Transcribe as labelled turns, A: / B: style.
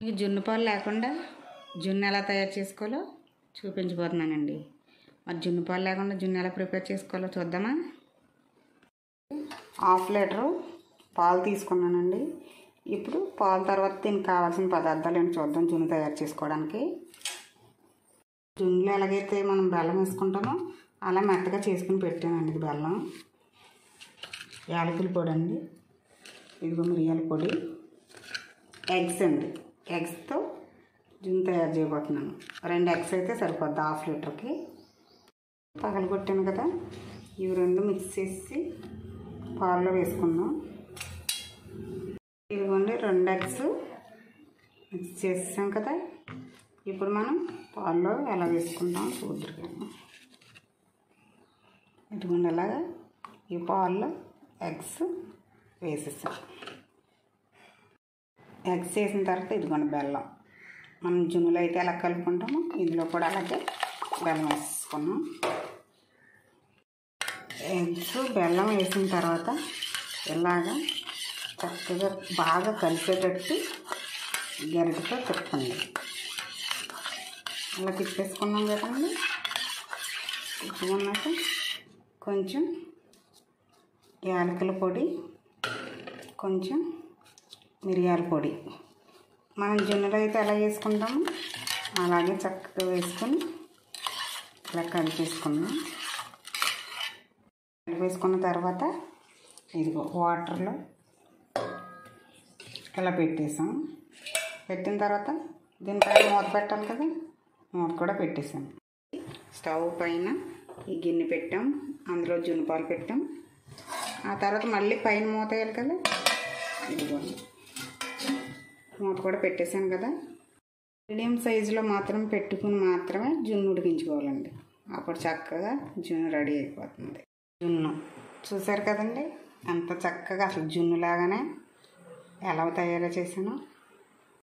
A: ఈ జున్ను పాలు లేకుండా జున్ను ఎలా తయారు చేసుకోవాలో చూపించబోతున్నానండి మరి జున్ను పాలు లేకుండా జున్ను ఎలా ప్రిపేర్ చేసుకోవాలో చూద్దామా హాఫ్ లీటరు పాలు తీసుకున్నానండి ఇప్పుడు పాలు తర్వాత దీనికి కావాల్సిన పదార్థాలు ఏంటి చూద్దాం జున్ను తయారు చేసుకోవడానికి జున్నులో ఎలాగైతే మనం బెల్లం వేసుకుంటామో అలా మెత్తగా చేసుకుని పెట్టానండి ఇది బెల్లం యాలకుల పొడి అండి ఇదిగో మిరియాల పొడి ఎగ్స్ అండి ఎగ్స్తో జున్ను తయారు చేయబోతున్నాను రెండు ఎగ్స్ అయితే సరిపోద్ది హాఫ్ లీటర్కి పగలగొట్టాను కదా ఇవి రెండు మిక్స్ చేసి పాల్లో వేసుకుందాం ఇదిగోండి రెండు ఎగ్స్ మిక్స్ చేసాం కదా ఇప్పుడు మనం పాల్లో ఎలా వేసుకుందాం చూద్దరు ఇదిగోండి అలాగా ఈ పాల్లో ఎగ్స్ వేసేసాం ఎగ్స్ వేసిన తర్వాత ఇదిగోండి బెల్లం మనం జున్నులో అయితే ఎలా కలుపుకుంటామో ఇందులో కూడా అలాగే బెల్లం వేసుకున్నాం ఎగ్స్ బెల్లం వేసిన తర్వాత ఇలాగా చక్కగా బాగా కలిసేటట్టు గరిటతో తిప్పండి అలా తిప్పేసుకున్నాం కదండి తిప్పుకున్నాక కొంచెం యాలకుల పొడి కొంచెం మిరియాల పొడి మనం జొన్నలు అయితే ఎలా వేసుకుంటామో అలాగే చక్కగా వేసుకొని ఇలా కలిపేసుకున్నాం కలిపేసుకున్న తర్వాత ఇదిగో వాటర్లో ఇలా పెట్టేసాం పెట్టిన తర్వాత దీనిపైన మూత పెట్టాలి కదా మూత కూడా పెట్టేసాం స్టవ్ పైన ఈ గిన్నె పెట్టాం అందులో జున్నుపాలు పెట్టాం ఆ తర్వాత మళ్ళీ పైన మూత వేయాలి కదా ఇదిగోండి మూత కూడా పెట్టేశాను కదా మీడియం సైజులో మాత్రం పెట్టుకుని మాత్రమే జున్ను ఉడికించుకోవాలండి అప్పుడు చక్కగా జున్ను రెడీ అయిపోతుంది జున్ను చూసారు కదండి ఎంత చక్కగా అసలు జున్ను లాగానే ఎలా తయారు చేశానో